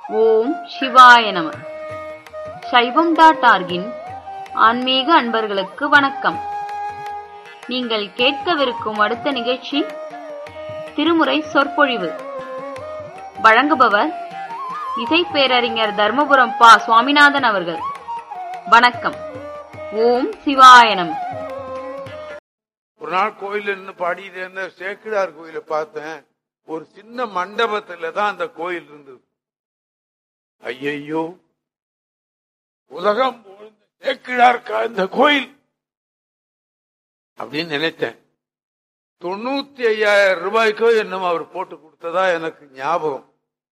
ஓம் சிவாய நம சைவம் டாட் ஆர்கின் ஆன்மீக அன்பர்களுக்கு வணக்கம் நீங்கள் கேட்கவிருக்கும் அடுத்த நிகழ்ச்சி திருமுறை சொற்பொழிவு வழங்குபவர் இசை பேரறிஞர் தர்மபுரம் பா சுவாமிநாதன் அவர்கள் வணக்கம் ஓம் சிவாய நம ஒரு நாள் கோயில் இருந்து பாடிட்டு இருந்த சேக்கிடார் கோயிலை பார்த்தேன் ஒரு சின்ன மண்டபத்துல தான் அந்த கோயில் இருந்தது ஐயையோ உலகம் போழ்ந்த சேக்கிடார்க்கா இந்த கோயில் அப்படின்னு நினைத்தேன் தொண்ணூத்தி ஐயாயிரம் ரூபாய்க்கோ என்னமோ அவர் போட்டு கொடுத்ததா எனக்கு ஞாபகம்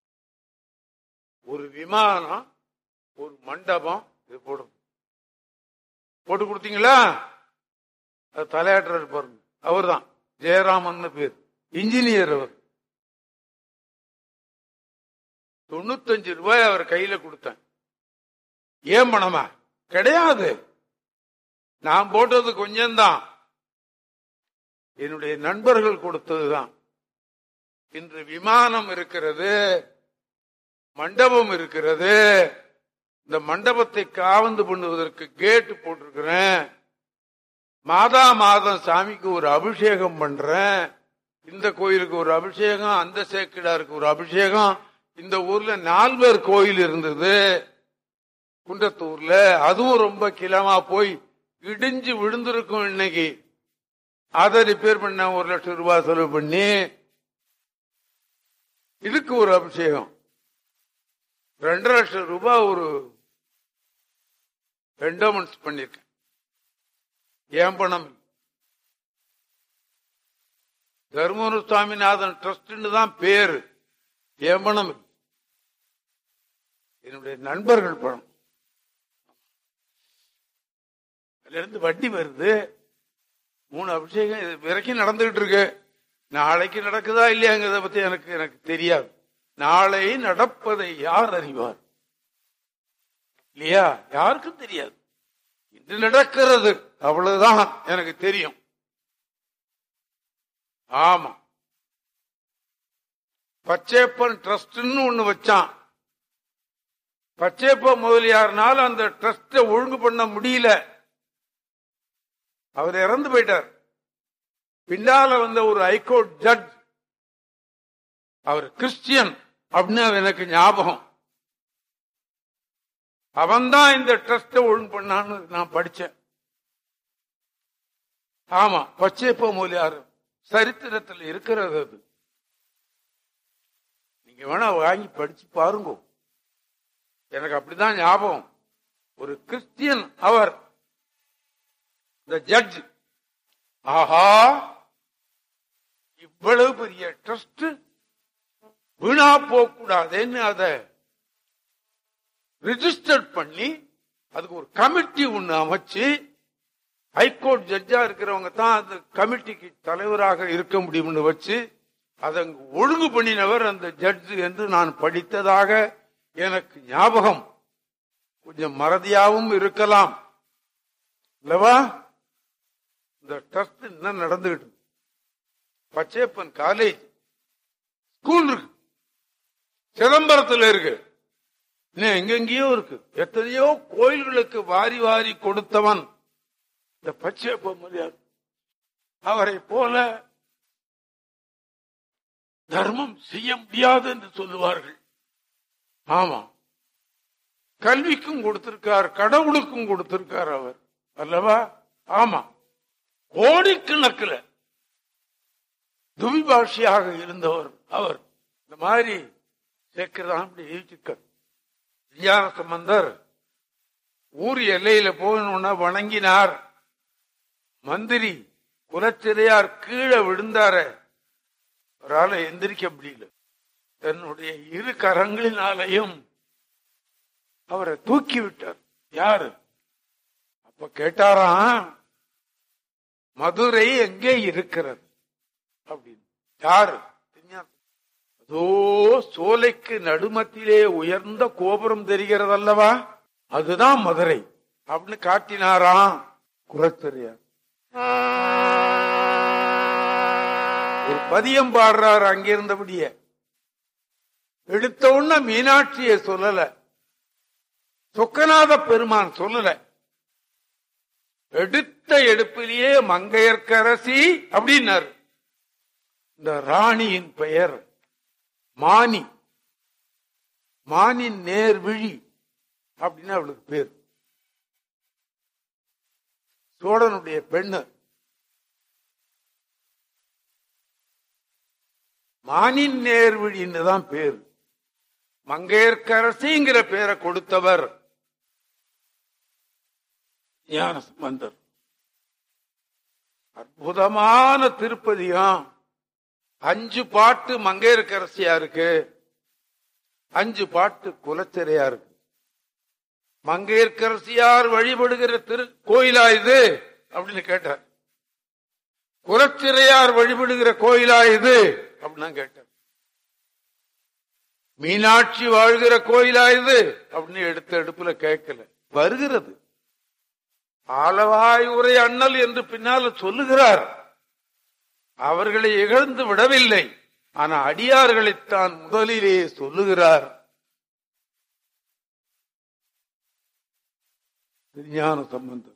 ஒரு விமானம் ஒரு மண்டபம் இது போடும் போட்டு கொடுத்தீங்களா அது தலையாட்டுறாரு பாருங்க அவர் தான் ஜெயராமன் பேர் இன்ஜினியர் அவர் தொண்ணூத்தஞ்சு ரூபாய் அவர் கையில கொடுத்தேன் ஏன் பணமா கிடையாது நான் போட்டது கொஞ்சம்தான் என்னுடைய நண்பர்கள் கொடுத்ததுதான் இன்று விமானம் இருக்கிறது மண்டபம் இருக்கிறது இந்த மண்டபத்தை காவந்து பண்ணுவதற்கு கேட்டு போட்டிருக்கிறேன் மாதா மாதம் சாமிக்கு ஒரு அபிஷேகம் பண்றேன் இந்த கோயிலுக்கு ஒரு அபிஷேகம் அந்த சேக்கிடாருக்கு ஒரு அபிஷேகம் இந்த ஊர்ல நால்வர் கோயில் இருந்தது குன்றத்தூர்ல அதுவும் ரொம்ப கிளமா போய் இடிஞ்சு விழுந்திருக்கும் இன்னைக்கு அதை ரிப்பேர் பண்ண ஒரு லட்சம் ரூபாய் செலவு பண்ணி இதுக்கு ஒரு அபிஷேகம் ரெண்டரை லட்சம் ரூபாய் ஒரு என்டோமெண்ட்ஸ் பண்ணிருக்கேன் ஏன் பணம் தர்மபுர சுவாமிநாதன் ட்ரஸ்ட்னு தான் பேரு ஏன் பணம் இல்லை. என்னுடைய நண்பர்கள் பணம் அதுல இருந்து வட்டி வருது மூணு அபிஷேகம் இது வரைக்கும் நடந்துகிட்டு இருக்கு நாளைக்கு நடக்குதா இல்லையாங்கிறத பத்தி எனக்கு எனக்கு தெரியாது நாளை நடப்பதை யார் அறிவார் இல்லையா யாருக்கும் தெரியாது இது நடக்கிறது அவ்வளவுதான் எனக்கு தெரியும் ஆமா பச்சேப்பன் ட்ரஸ்ட்னு ஒண்ணு வச்சான் பச்சேப்ப முதலியார்னால அந்த ட்ரஸ்ட ஒழுங்கு பண்ண முடியல அவர் இறந்து போயிட்டார் பின்னால வந்த ஒரு ஹைகோர்ட் ஜட்ஜ் அவர் கிறிஸ்டியன் அப்படின்னு எனக்கு ஞாபகம் அவன்தான் இந்த ட்ரஸ்ட ஒழுங்கு பண்ணான்னு நான் படிச்சேன் ஆமா பச்சைப்ப மூலியார் சரித்திரத்தில் இருக்கிறது அது நீங்க வேணா வாங்கி படிச்சு பாருங்க எனக்கு அப்படிதான் ஞாபகம் ஒரு கிறிஸ்டியன் அவர் இந்த ஜட்ஜ் ஆஹா இவ்வளவு பெரிய ட்ரஸ்ட் வீணா போகக்கூடாதுன்னு அதை ரிஜிஸ்டர் பண்ணி அதுக்கு ஒரு கமிட்டி ஒண்ணு அமைச்சு ஹைகோர்ட் ஜட்ஜா இருக்கிறவங்க தான் அந்த கமிட்டிக்கு தலைவராக இருக்க முடியும்னு வச்சு அதை அங்க ஒழுங்கு பண்ணினவர் அந்த ஜட்ஜ் என்று நான் படித்ததாக எனக்கு ஞாபகம் கொஞ்சம் மறதியாவும் இருக்கலாம் இல்லவா இந்த ட்ரஸ்ட் என்ன நடந்துகிட்டு இருக்கு. பச்சையப்பன் காலேஜ் ஸ்கூல் இருக்கு சிதம்பரத்தில் இருக்கு இன்னும் எங்கெங்கேயோ இருக்கு எத்தனையோ கோயில்களுக்கு வாரி வாரி கொடுத்தவன் இந்த பச்சையப்ப மரியாதை அவரை போல தர்மம் செய்ய முடியாது என்று சொல்லுவார்கள் ஆமா கல்விக்கும் கொடுத்திருக்கார் கடவுளுக்கும் கொடுத்திருக்கார் அவர் அல்லவா ஆமா கோடிக்கணக்கில் துவிபாஷியாக இருந்தவர் அவர் இந்த மாதிரி சேர்க்கிறதான் அப்படி எழுதிக்க விஞ்ஞான சம்பந்தர் ஊர் எல்லையில போகணும்னா வணங்கினார் மந்திரி குலச்சிறையார் கீழே விழுந்தார அவரால் எந்திரிக்க முடியல தன்னுடைய இரு கரங்களினாலையும் அவரை தூக்கி விட்டார் யாரு அப்ப கேட்டாராம் மதுரை எங்கே இருக்கிறது அப்படின்னு யாரு தெரியாது. அதோ சோலைக்கு நடுமத்திலே உயர்ந்த கோபுரம் தெரிகிறது அல்லவா அதுதான் மதுரை அப்படின்னு காட்டினாராம் குலச்சரியார் ஒரு பதியம் பாடுறாரு அங்கிருந்தபடியே எடுத்த உடனே மீனாட்சியை சொல்லல சொக்கநாத பெருமான் சொல்லல எடுத்த எடுப்பிலேயே மங்கையர்க்கரசி அப்படின்னாரு இந்த ராணியின் பெயர் மானி மானின் நேர்விழி அப்படின்னு அவளுக்கு பேர் சோழனுடைய பெண்ணு மானின் நேர்விழின்னு தான் பேர் மங்கையர்க்கரசிங்கிற பேரை கொடுத்தவர் ஞான சம்பந்தர் அற்புதமான திருப்பதியும் அஞ்சு பாட்டு மங்கையர்க்கரசியா இருக்கு அஞ்சு பாட்டு குலச்சிறையா இருக்கு மங்கையர்க்கரசியார் வழிபடுகிற திரு கோயிலா இது அப்படின்னு கேட்டார் குலச்சிறையார் வழிபடுகிற கோயிலா இது அப்படின்னு கேட்டார் மீனாட்சி வாழ்கிற கோயிலா இது அப்படின்னு எடுத்த எடுப்புல கேட்கல வருகிறது ஆலவாய் உரை அண்ணல் என்று பின்னால சொல்லுகிறார் அவர்களை இகழ்ந்து விடவில்லை ஆனா அடியார்களைத்தான் முதலிலே சொல்லுகிறார் விஞ்ஞான சம்பந்தம்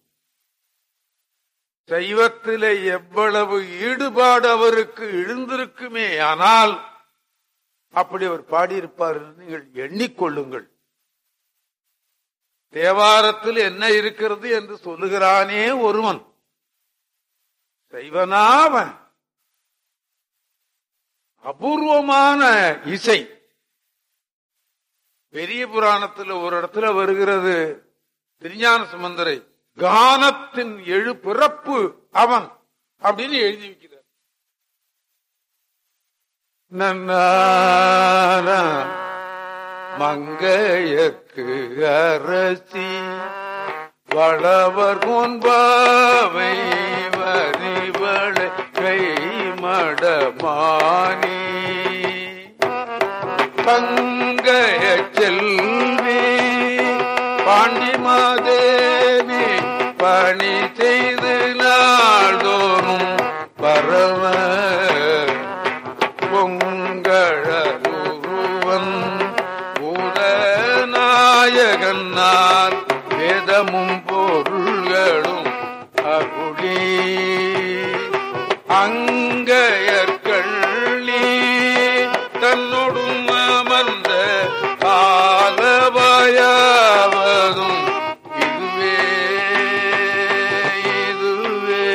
சைவத்திலே எவ்வளவு ஈடுபாடு அவருக்கு எழுந்திருக்குமே ஆனால் அப்படி அவர் பாடியிருப்பார் என்று நீங்கள் எண்ணிக்கொள்ளுங்கள் தேவாரத்தில் என்ன இருக்கிறது என்று சொல்லுகிறானே ஒருவன் செய்வனாவன் அபூர்வமான இசை பெரிய புராணத்தில் ஒரு இடத்துல வருகிறது திருஞான சுமந்தரை கானத்தின் எழு பிறப்பு அவன் அப்படின்னு எழுதி வைக்கிறார் நன்னாரா மங்கையக்கு அரசி வளவர் கொன்பாவை வரிவள கை மடமானி பங்கைய செல்வி பாண்டி மாதேவி பணி செய்து நாள்தோறும் பரவ பொங்கழருவன் பூதநாயகனால் வேதமும் பொருள்களும் அருளி அங்கையற்கள்ளி தன்னொடும் அமர்ந்த காலவயாவதும் இதுவே இதுவே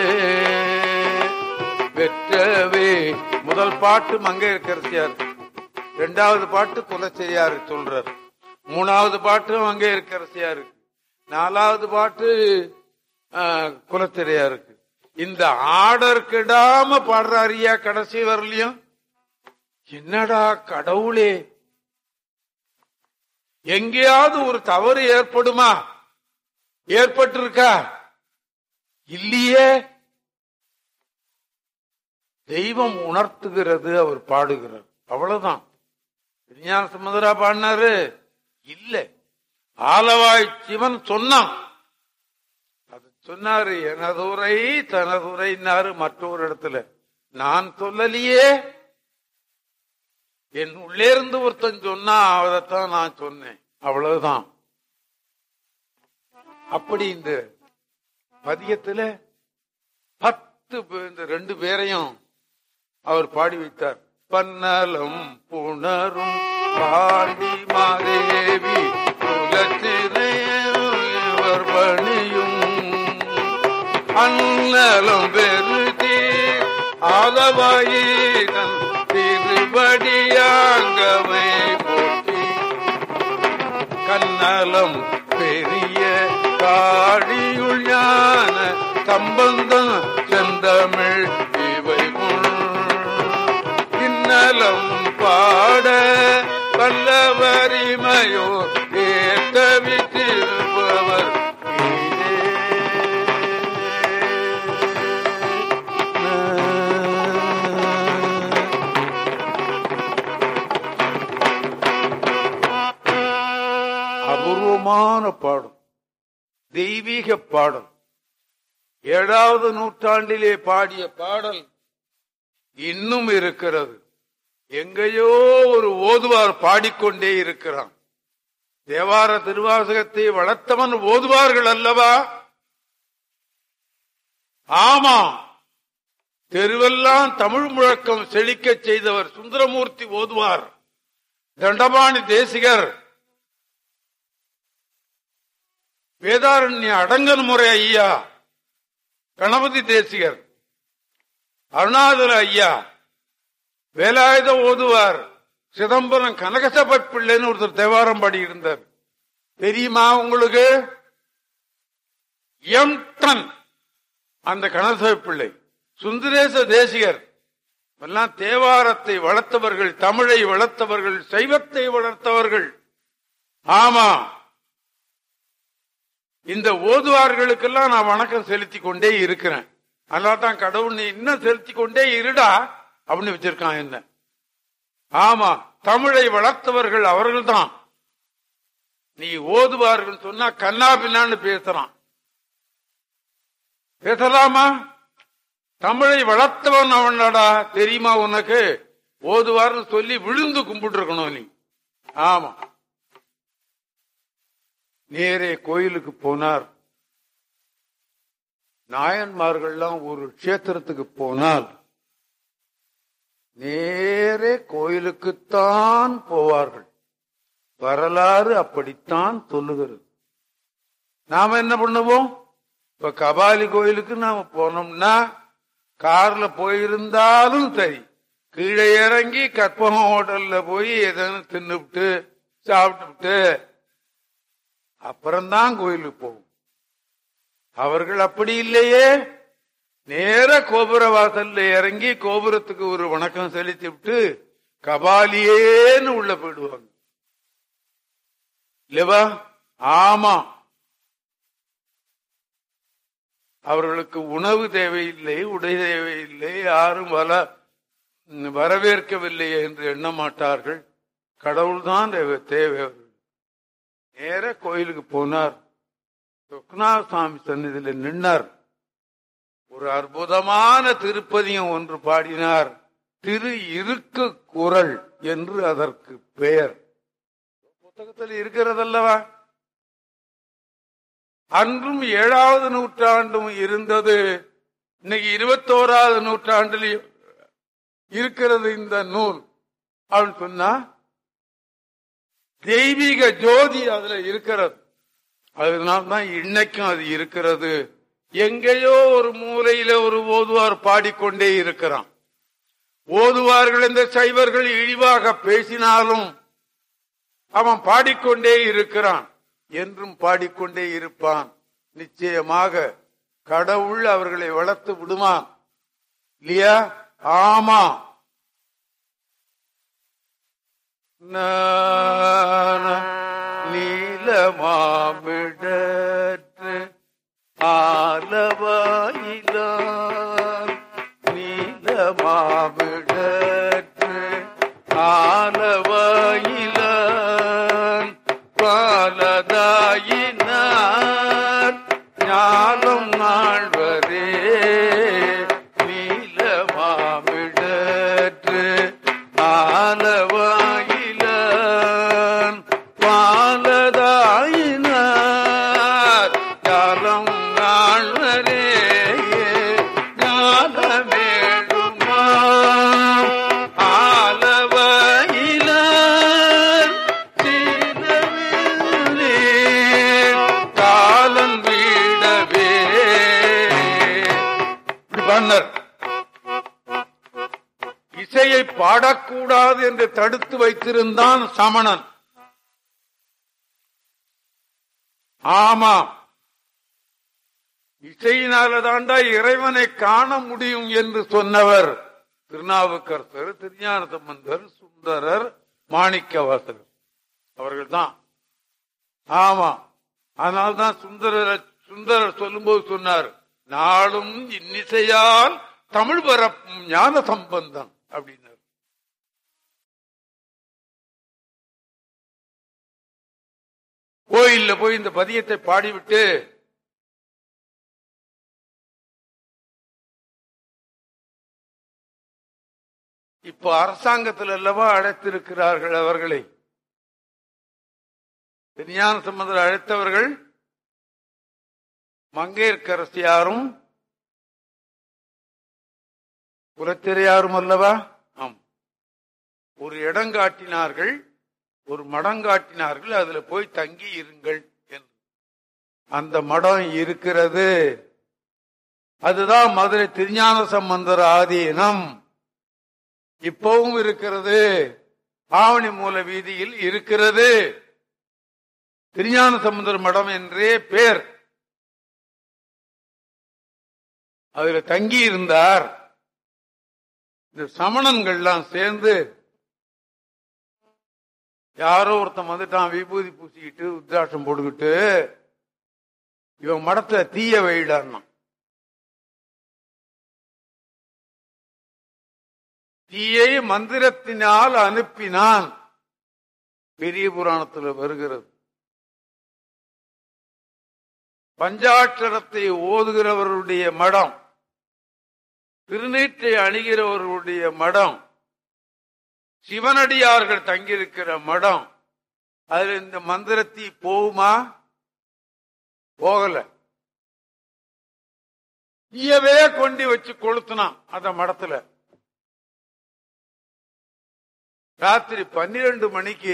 பெற்றவே முதல் பாட்டு மங்கையர்க்கரசியார் இரண்டாவது பாட்டு குலச்செரியாரு சொல்றார் மூணாவது பாட்டு மங்கையர்க்கரசியாரு நாலாவது பாட்டு குலச்செரியாருக்கு இந்த ஆர்டர் கெடாம பாடுறாரியா கடைசி வரலையும் என்னடா கடவுளே எங்கேயாவது ஒரு தவறு ஏற்படுமா ஏற்பட்டிருக்கா இல்லையே தெய்வம் உணர்த்துகிறது அவர் பாடுகிறார் அவ்வளவுதான் விஞ்ஞான சமுதரா பாடினாரு இல்ல ஆலவாய் சிவன் சொன்னான் அது சொன்னாரு எனதுரை தனதுரைன்னாரு மற்றொரு இடத்துல நான் சொல்லலையே என் உள்ளே இருந்து ஒருத்தன் சொன்னா அதைத்தான் நான் சொன்னேன் அவ்வளவுதான் அப்படி இந்த பதியத்துல பத்து பே- இந்த ரெண்டு பேரையும் அவர் பாடி வைத்தார் பன்னலம் புணரும் பாண்டி மாதேவி குலத்தினையவர் பணியும் அன்னலம் பெருதி ஆலவாயினன் திருவடியாங்கவை போற்றி கண்ணலம் பெரிய காழியுள் ஞான சம்பந்தம் செந்தமிழ் இவை இன்னலம் பாட வல்லவரிமையோ ஏற்றவித்திருப்பவர் அபூர்வமான பாடம் தெய்வீக பாடல் ஏழாவது நூற்றாண்டிலே பாடிய பாடல் இன்னும் இருக்கிறது எங்கேயோ ஒரு ஓதுவார் பாடிக்கொண்டே இருக்கிறான் தேவார திருவாசகத்தை வளர்த்தவன் ஓதுவார்கள் அல்லவா ஆமா தெருவெல்லாம் தமிழ் முழக்கம் செழிக்கச் செய்தவர் சுந்தரமூர்த்தி ஓதுவார் தண்டபாணி தேசிகர் வேதாரண்ய அடங்கல் முறை ஐயா கணபதி தேசிகர் அருணாதல ஐயா வேலாயுத ஓதுவார் சிதம்பரம் கனகசபட் பிள்ளைன்னு ஒருத்தர் தேவாரம் பாடி இருந்தார் தெரியுமா உங்களுக்கு எம் டன் அந்த கனகசப பிள்ளை சுந்தரேச தேசிகர் எல்லாம் தேவாரத்தை வளர்த்தவர்கள் தமிழை வளர்த்தவர்கள் சைவத்தை வளர்த்தவர்கள் ஆமா இந்த ஓதுவார்களுக்கெல்லாம் நான் வணக்கம் செலுத்தி கொண்டே இருக்கிறேன் அதனால தான் கடவுள் நீ இன்னும் செலுத்தி கொண்டே இருடா அப்படின்னு வச்சிருக்கான் என்ன ஆமா தமிழை வளர்த்தவர்கள் அவர்கள் தான் நீ ஓதுவார்கள் சொன்னா கண்ணா பின்னான்னு பேசுறான் பேசலாமா தமிழை வளர்த்தவன் அவனடா தெரியுமா உனக்கு ஓதுவார்னு சொல்லி விழுந்து கும்பிட்டு இருக்கணும் நீ ஆமா நேரே கோயிலுக்கு போனார் நாயன்மார்கள்லாம் ஒரு கஷேத்திரத்துக்கு போனால் நேரே கோயிலுக்குத்தான் போவார்கள் வரலாறு அப்படித்தான் சொல்லுகிறது நாம என்ன பண்ணுவோம் இப்ப கபாலி கோயிலுக்கு நாம போனோம்னா கார்ல போயிருந்தாலும் சரி கீழே இறங்கி கற்பகம் ஹோட்டல்ல போய் எதன்னு தின்னுபிட்டு சாப்பிட்டுட்டு அப்புறம்தான் கோயிலுக்கு போகும் அவர்கள் அப்படி இல்லையே நேர கோபுர வாசல்ல இறங்கி கோபுரத்துக்கு ஒரு வணக்கம் செலுத்தி விட்டு கபாலியேன்னு உள்ள போயிடுவாங்க இல்லவா ஆமா அவர்களுக்கு உணவு தேவையில்லை உடை தேவையில்லை யாரும் வர வரவேற்கவில்லை என்று எண்ண மாட்டார்கள் கடவுள்தான் தேவை தேவை அவர்கள் நேர கோயிலுக்கு போனார் சொக்நாத சாமி சந்நிதியில் நின்னார் ஒரு அற்புதமான திருப்பதியம் ஒன்று பாடினார் திரு இருக்கு குரல் என்று அதற்கு பெயர் புத்தகத்தில் இருக்கிறதல்லவா அன்றும் ஏழாவது நூற்றாண்டும் இருந்தது இன்னைக்கு இருபத்தோராவது நூற்றாண்டில் இருக்கிறது இந்த நூல் அவன் சொன்னா தெய்வீக ஜோதி அதுல இருக்கிறது அதனால்தான் இன்னைக்கும் அது இருக்கிறது எங்கேயோ ஒரு மூலையில ஒரு ஓதுவார் பாடிக்கொண்டே இருக்கிறான் ஓதுவார்கள் இந்த சைவர்கள் இழிவாக பேசினாலும் அவன் பாடிக்கொண்டே இருக்கிறான் என்றும் பாடிக்கொண்டே இருப்பான் நிச்சயமாக கடவுள் அவர்களை வளர்த்து விடுவான் இல்லையா ஆமா நீலமாமிடற்று ஆலவாயிலான் நீலமாமிடற்று ஆலவாயிலான் பாலதாயினார் ஞானம் நாள்வரே நீலமாமிடற்று ஆலவாயிலான் பாலதாயினார் ஞானம் நாள்வரே ஞானமேழுமா ஆலவாயிலார் தீனவில்லே காலம் வீடவே இப்படி பண்ணார் இசையை பாடக்கூடாது என்று தடுத்து வைத்திருந்தான் சமணன் ஆமா இசையினாலதாண்டா இறைவனை காண முடியும் என்று சொன்னவர் திருநாவுக்கரசர் திருஞான சம்பந்தர் சுந்தரர் மாணிக்கவாசகர் அவர்கள் தான் ஆமா அதனால்தான் சுந்தரர் சுந்தரர் சொல்லும்போது சொன்னார் நாளும் இன்னிசையால் தமிழ் பரப்பும் ஞான சம்பந்தம் அப்படின்னார் கோயில்ல போய் இந்த பதியத்தை பாடிவிட்டு இப்போ அரசாங்கத்தில் அல்லவா அழைத்திருக்கிறார்கள் அவர்களை திருஞான சம்பந்தர் அழைத்தவர்கள் மங்கையர்க்கரசியாரும் குலத்திரையாரும் அல்லவா ஆம் ஒரு இடம் காட்டினார்கள் ஒரு மடம் காட்டினார்கள் அதுல போய் தங்கி இருங்கள் என்று அந்த மடம் இருக்கிறது அதுதான் மதுரை திருஞான சம்பந்தர் ஆதீனம் இப்பவும் இருக்கிறது ஆவணி மூல வீதியில் இருக்கிறது திருஞான சம்பந்தர் மடம் என்றே பேர் அதுல தங்கி இருந்தார் இந்த சமணன்கள்லாம் சேர்ந்து யாரோ ஒருத்தன் வந்துட்டான் விபூதி பூசிக்கிட்டு உத்ராட்சம் போட்டுக்கிட்டு இவன் மடத்துல தீய வைடான்னா தீயை மந்திரத்தினால் அனுப்பினான் பெரிய புராணத்தில் வருகிறது பஞ்சாட்சரத்தை ஓதுகிறவருடைய மடம் திருநீற்றை அணிகிறவர்களுடைய மடம் சிவனடியார்கள் தங்கியிருக்கிற மடம் அதுல இந்த மந்திரத்தி போகுமா போகல தீயவே கொண்டு வச்சு கொளுத்துனான் அந்த மடத்துல ராத்திரி பன்னிரண்டு மணிக்கு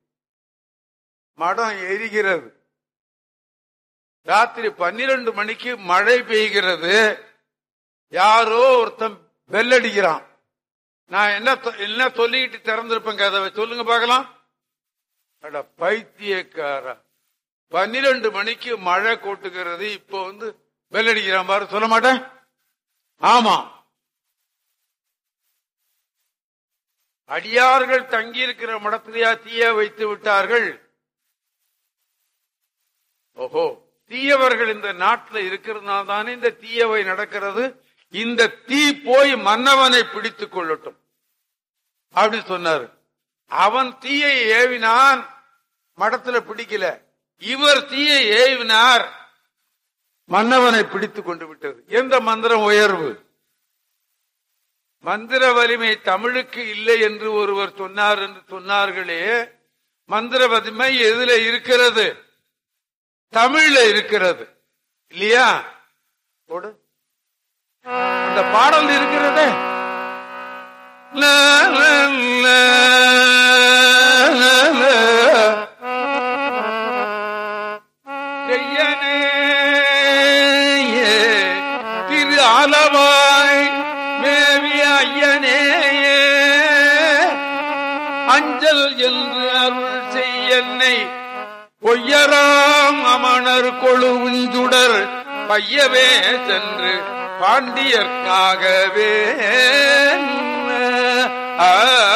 மடம் எரிகிறது ராத்திரி பன்னிரண்டு மணிக்கு மழை பெய்கிறது யாரோ ஒருத்தன் பெல்லடிக்கிறான் நான் என்ன தொ- என்ன சொல்லிக்கிட்டு திறந்திருப்பேன் கதவை சொல்லுங்க பார்க்கலாம் அட பைத்தியக்காரா பன்னிரண்டு மணிக்கு மழை கொட்டுகிறது இப்போ வந்து பெல்லடிக்கிறான் பாரு சொல்ல மாட்டேன் ஆமா அடியார்கள் தங்கியிருக்கிற மடத்திலேயா தீய வைத்து விட்டார்கள் ஓஹோ தீயவர்கள் இந்த நாட்டில் இருக்கிறதுனால தானே இந்த தீயவை நடக்கிறது இந்த தீ போய் மன்னவனை பிடித்துக் கொள்ளட்டும் அப்படி சொன்னாரு அவன் தீயை ஏவினான் மடத்துல பிடிக்கல இவர் தீயை ஏவினார் மன்னவனை பிடித்துக் கொண்டு விட்டது எந்த மந்திரம் உயர்வு மந்திர வலிமை தமிழுக்கு இல்லை என்று ஒருவர் சொன்னார் என்று சொன்னார்களே மந்திர வலிமை எதுல இருக்கிறது தமிழ்ல இருக்கிறது இல்லையா போடு அந்த பாடல் இருக்கிறதே ல, ல, ல, ல, ல. செய்யனே திரு ஆலவாய் மேவி ஐயனே அஞ்சல் என்று அருள் செய்யன்னை பொய்யராம் அமணர் கொழுவுஞ்சுடர் பையவே சென்று பாண்டியர்க்காகவே ஆ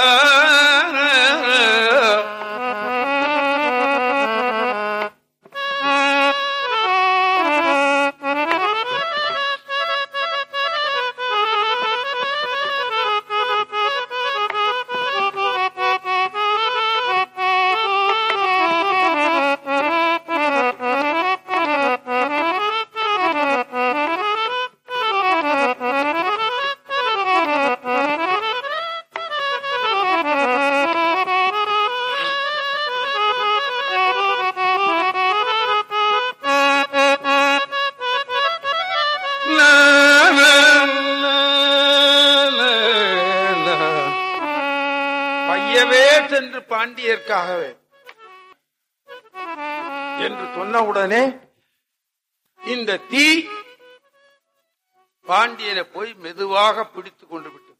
லா, லா, லா, லா, லா. பையவே சென்று பாண்டியர்க்காகவே என்று சொன்ன உடனே இந்த தீ பாண்டியனை போய் மெதுவாக பிடித்துக் கொண்டு விட்டது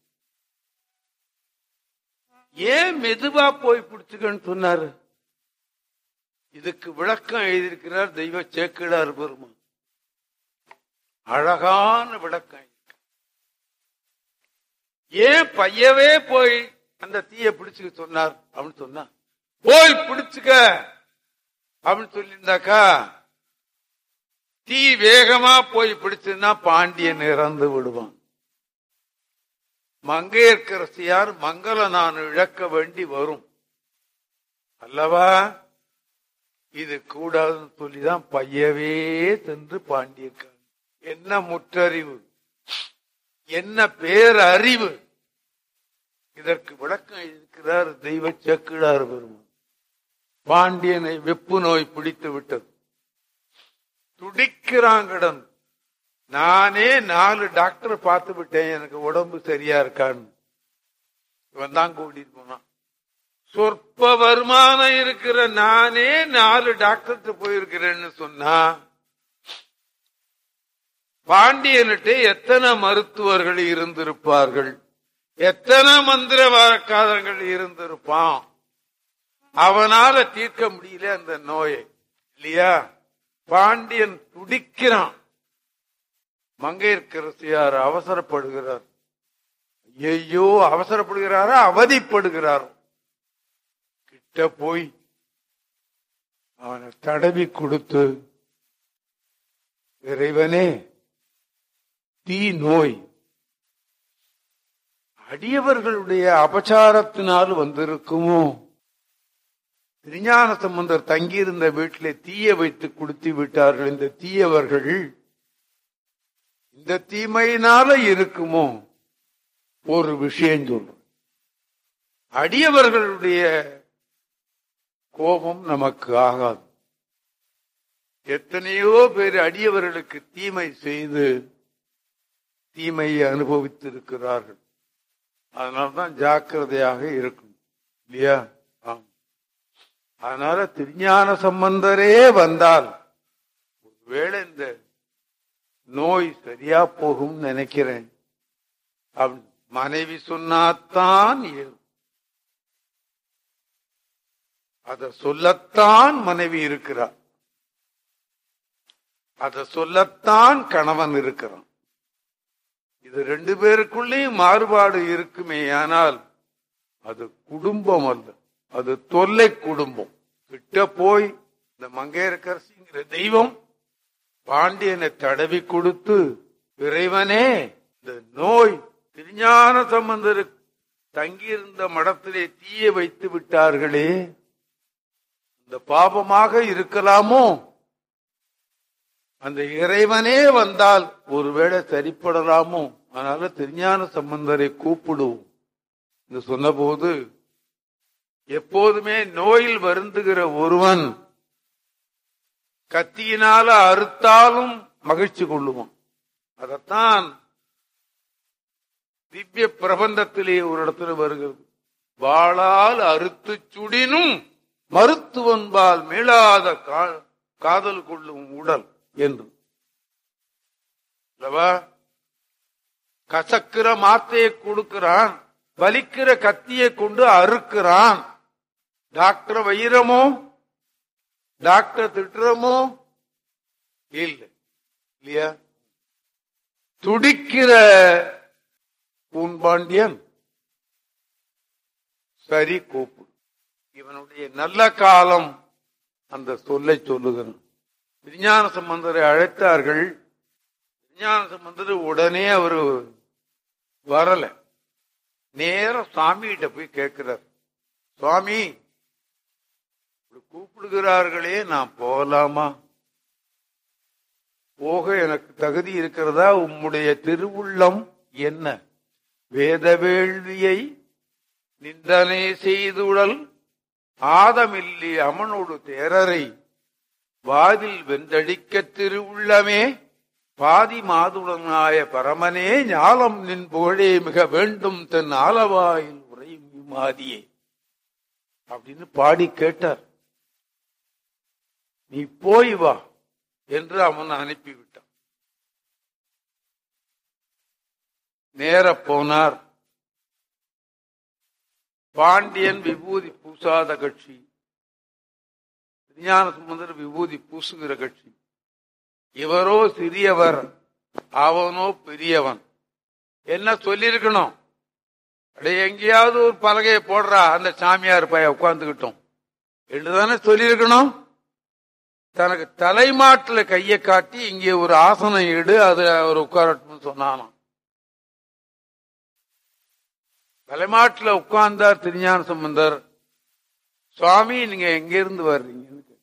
ஏன் மெதுவா போய் பிடிச்சுக்கன்னு சொன்னாரு இதுக்கு விளக்கம் எழுதியிருக்கிறார் தெய்வ சேக்கிழார் பெருமான் அழகான விளக்கம் இருக்கு. ஏன் பையவே போய் அந்த தீய பிடிச்சுக்க சொன்னார் அப்படின்னு சொன்னா போய் பிடிச்சுக்க அப்படின்னு சொல்லியிருந்தாக்கா தீ வேகமா போய் பிடிச்சுன்னா பாண்டியன் இறந்து விடுவான் மங்கையர்க்கரசியார் மங்கள நான் இழக்க வேண்டி வரும் அல்லவா இது கூடாதுன்னு சொல்லிதான் பையவே சென்று பாண்டியிருக்காங்க என்ன முற்றறிவு என்ன பேரறிவு இதற்கு விளக்கம் இருக்கிறார் தெய்வ செக்கிழார் பெருமான் பாண்டியனை வெப்பு நோய் பிடித்து விட்டது துடிக்கிறான் கடன் நானே நாலு டாக்டர் பார்த்து விட்டேன் எனக்கு உடம்பு சரியா இருக்கான்னு இவன் தான் கூட்டிட்டு போனான் சொற்ப வருமானம் இருக்கிற நானே நாலு டாக்டர்கிட்ட போயிருக்கிறேன்னு சொன்னா பாண்டியன்கிட்ட எத்தனை மருத்துவர்கள் இருந்திருப்பார்கள் எத்தனை மந்திரவாரக்காரர்கள் இருந்திருப்பான் அவனால தீர்க்க முடியல அந்த நோயை இல்லையா பாண்டியன் துடிக்கிறான் மங்கையர்க்கரசியார் அவசரப்படுகிறார் ஐயோ அவசரப்படுகிறாரா அவதிப்படுகிறாரோ கிட்ட போய் அவனை தடவி கொடுத்து இறைவனே தீ நோய் அடியவர்களுடைய அபச்சாரத்தினால் வந்திருக்குமோ திருஞான சம்பந்தர் தங்கியிருந்த வீட்டிலே தீய வைத்து குடுத்து விட்டார்கள் இந்த தீயவர்கள் இந்த தீமையினால இருக்குமோ ஒரு விஷயம் சொல்றோம் அடியவர்களுடைய கோபம் நமக்கு ஆகாது எத்தனையோ பேர் அடியவர்களுக்கு தீமை செய்து தீமையை அனுபவித்திருக்கிறார்கள் அதனால்தான் ஜாக்கிரதையாக இருக்கும் இல்லையா ஆம். அதனால திருஞான சம்பந்தரே வந்தால் ஒருவேளை இந்த நோய் சரியா போகும் நினைக்கிறேன் அவன் மனைவி சொன்னாத்தான் ஏறும் அத சொல்லத்தான் மனைவி இருக்கிறார் அத சொல்லத்தான் கணவன் இருக்கிறான் இது ரெண்டு பேருக்குள்ளேயும் மாறுபாடு இருக்குமே ஆனால் அது குடும்பம் அல்ல அது தொல்லை குடும்பம் கிட்ட போய் இந்த மங்கையரக்கரசிங்கிற தெய்வம் பாண்டியனை தடவி கொடுத்து இறைவனே இந்த நோய் திருஞான சம்பந்தர் தங்கியிருந்த மடத்திலே தீய வைத்து விட்டார்களே இந்த பாபமாக இருக்கலாமோ அந்த இறைவனே வந்தால் ஒருவேளை சரிப்படலாமோ அதனால திருஞான சம்பந்தரை கூப்பிடுவோம் என்று சொன்னபோது எப்போதுமே நோயில் வருந்துகிற ஒருவன் கத்தியினால அறுத்தாலும் மகிழ்ச்சி கொள்ளுவான் அதத்தான் திவ்ய பிரபந்தத்திலே ஒரு இடத்துல வருகிறது வாளால் அறுத்து சுடினும் மருத்துவன்பால் மீளாத கா- காதல் கொள்ளும் உடல் என்று அல்லவா கசக்கிற மாத்தையை கொடுக்கிறான் வலிக்கிற கத்தியை கொண்டு அறுக்கிறான் டாக்டர் வைரமோ டாக்டர் திட்டுறமோ இல்ல இல்லையா துடிக்கிற பூன்பாண்டியன் சரி கூப்பிடு இவனுடைய நல்ல காலம் அந்த சொல்லை சொல்லுகிறான் விஞ்ஞான சம்பந்தரை அழைத்தார்கள் விஞ்ஞான சம்பந்தர் உடனே அவரு வரல நேரம் சாமிகிட்ட போய் கேட்கிறார் சுவாமி இப்படி கூப்பிடுகிறார்களே நான் போகலாமா போக எனக்கு தகுதி இருக்கிறதா உம்முடைய திருவுள்ளம் என்ன வேத வேள்வியை நிந்தனை செய்துடல் ஆதமில்லி அமனோடு தேரரை வாதில் வெந்தடிக்க திருவுள்ளமே பாதி மாதுடனாய பரமனே ஞாலம் நின் புகழே மிக வேண்டும் தன் ஆலவாயில் உரையும் இம்மாதியே அப்படின்னு பாடி கேட்டார் நீ போய் வா என்று அவன் அனுப்பிவிட்டான் நேர போனார் பாண்டியன் விபூதி பூசாத கட்சி விஞ்ஞான சுமந்தர் விபூதி பூசுகிற கட்சி இவரோ சிறியவர் அவனோ பெரியவன் என்ன சொல்லிருக்கணும் அடே எங்கேயாவது ஒரு பலகையை போடுறா அந்த சாமியார் பைய உட்கார்ந்துகிட்டோம் என்றுதானே சொல்லியிருக்கணும் தனக்கு தலைமாட்டுல கையை காட்டி இங்கே ஒரு ஆசனம் இடு அது அவர் உட்காரட்டும் சொன்னானாம் தலைமாட்டுல உட்கார்ந்தார் திருஞான சம்பந்தர் சுவாமி நீங்க எங்க இருந்து வர்றீங்கன்னு கேட்டார்.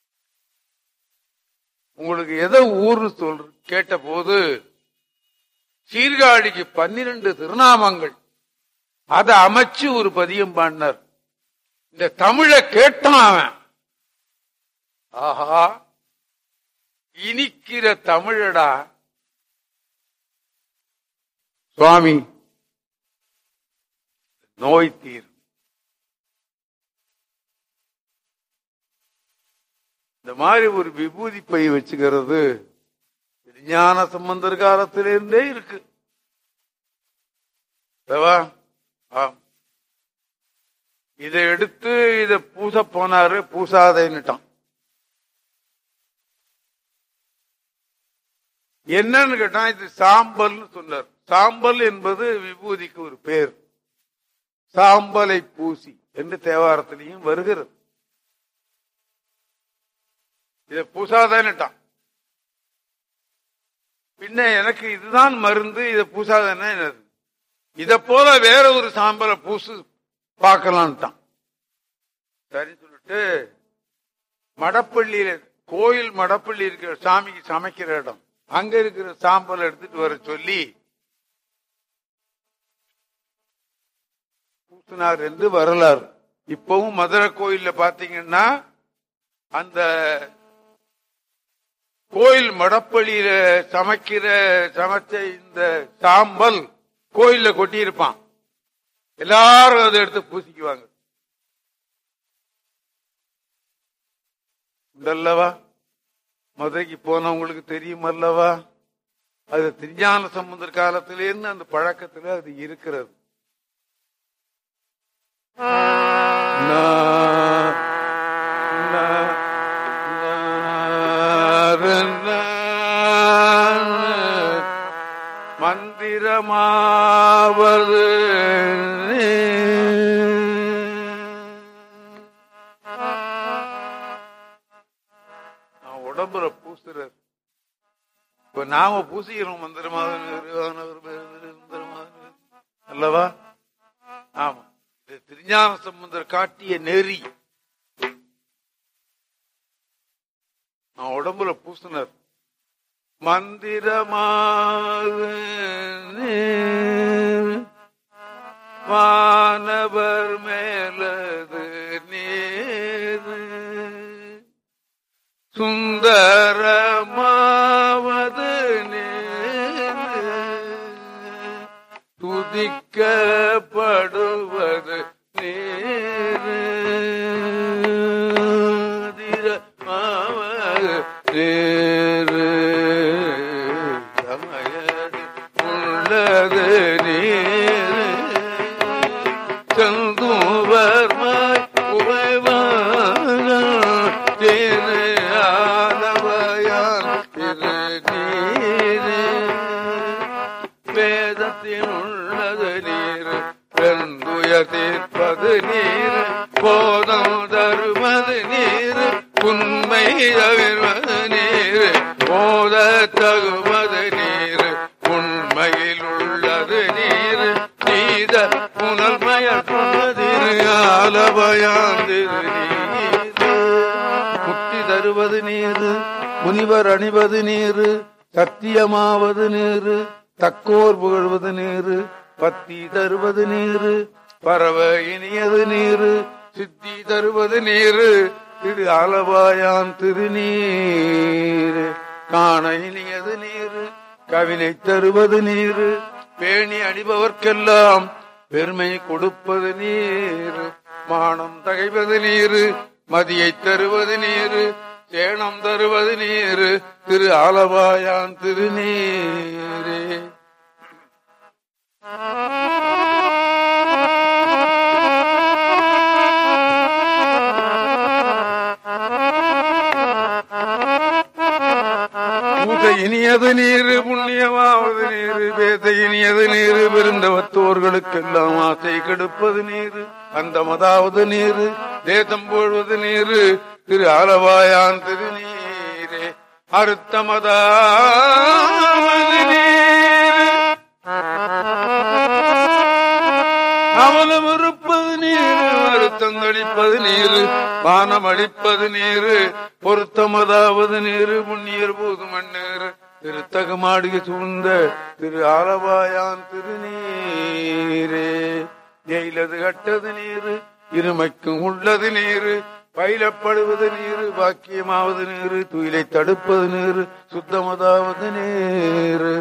உங்களுக்கு எதை ஊர்னு சொல்ற கேட்ட போது சீர்காழிக்கு பன்னிரண்டு திருநாமங்கள் அதை அமைச்சு ஒரு பதியம் பாடினார் இந்த தமிழை கேட்டான் அவன் ஆஹா இனிக்கிற தமிழடா சுவாமி நோய் தீர் இந்த மாதிரி ஒரு விபூதி பை வச்சுக்கிறது ஞான சம்பந்தர் காலத்திலிருந்தே இருக்கு அல்லவா? ஆம். இதை எடுத்து இத பூச போனாரு பூசாதேன்னுட்டான் என்னன்னு கேட்டா இது சாம்பல்னு சொன்னார் சாம்பல் என்பது விபூதிக்கு ஒரு பேர் சாம்பலை பூசி என்று தேவாரத்திலையும் வருகிறது இத பூசாதேன்னுட்டான் பின்ன எனக்கு இதுதான் மருந்து இத பூசாதேன்னா என்னது இத போல வேற ஒரு சாம்பலை பூசு பார்க்கலான்ட்டான் சரி சொல்லிட்டு மடப்பள்ளியில கோயில் மடப்பள்ளி இருக்கிற சாமிக்கு சமைக்கிற இடம் அங்க இருக்கிற சாம்பலை எடுத்துட்டு வர சொல்லி பூசினார் என்று வரலாறு இப்பவும் மதுரை கோயில்ல பாத்தீங்கன்னா அந்த கோயில் மடப்பள்ளியில சமைக்கிற சமைச்ச இந்த சாம்பல் கோயில்ல கொட்டியிருப்பான் எல்லாரும் அதை எடுத்து பூசிக்குவாங்க இதல்லவா மதுரைக்கு போனவங்களுக்கு தெரியும் அல்லவா அது திருஞான சம்பந்தர் காலத்திலேருந்து அந்த பழக்கத்துல அது இருக்கிறது நா- நா- நா- மந்திரமாவது நான் உடம்புல பூசுறார் இப்ப நாம பூசிக்கிறோம் மந்திரமாக அல்லவா ஆமா இது திருஞான சம்பந்தர் காட்டிய நெறி நான் உடம்புல பூசினார் மந்திரமாக வானவர் மேலது நீர் சுந்தரமாவது நீர் துதிக்கப்படுவது நீர் திரமாவது நீர் சமயது உள்ளது நீர் செந்தூவர்மாய் உமைவான திரு ஆலவயான் திரு நீரே வேதத்தில் உள்ளது நீர் பெருந்துயர் தீர்ப்பது நீர் போதம் தருவது நீர் உண்மை தவிர்வது நீர் போத தகுவது நீர் உண்மையில் உள்ளது நீர் நீத புனல்மய சொன்னதிரு ஆலபயாந்திரு நீர் முக்தி தருவது நீர் முனிவர் அணிவது நீர் சத்தியமாவது நீர் தக்கோர் புகழ்வது நீர் பத்தி தருவது நீர் பரவ இனியது நீர் சித்தி தருவது நீர் திரு ஆலவாயான் திருநீர் காண இனியது நீர் கவினை தருவது நீர் பேணி அணிபவர்க்கெல்லாம் பெருமை கொடுப்பது நீர் மானம் தகைவது நீர் மதியை தருவது நீர் சேணம் தருவது நீர் திரு ஆலவாயான் திருநீரே பூத இனியது நீர் புண்ணியமாவது நீர் வேத இனியது நீர் பெருந்தவத்தோர்களுக்கெல்லாம் ஆசை கெடுப்பது நீர் அந்தமதாவது நீர் தேசம் போழ்வது நீர் திரு ஆலவாயான் திருநீரே அறுத்தமதாவது நீர் அவலம் இருப்பது நீர் வருத்தம் அடிப்பது நீர் வானம் அடிப்பது நீர் பொருத்தமதாவது நீர் புண்ணியர் பூது மண்ணீர் திருத்தகமாடிய சூழ்ந்த திரு ஆலவாயான் திருநீரே எயிலது கட்டது நீரு இருமைக்கும் உள்ளது நீரு பயிலப்படுவது நீரு பாக்கியமாவது நீரு துயிலை தடுப்பது நீரு சுத்தமதாவது நீரு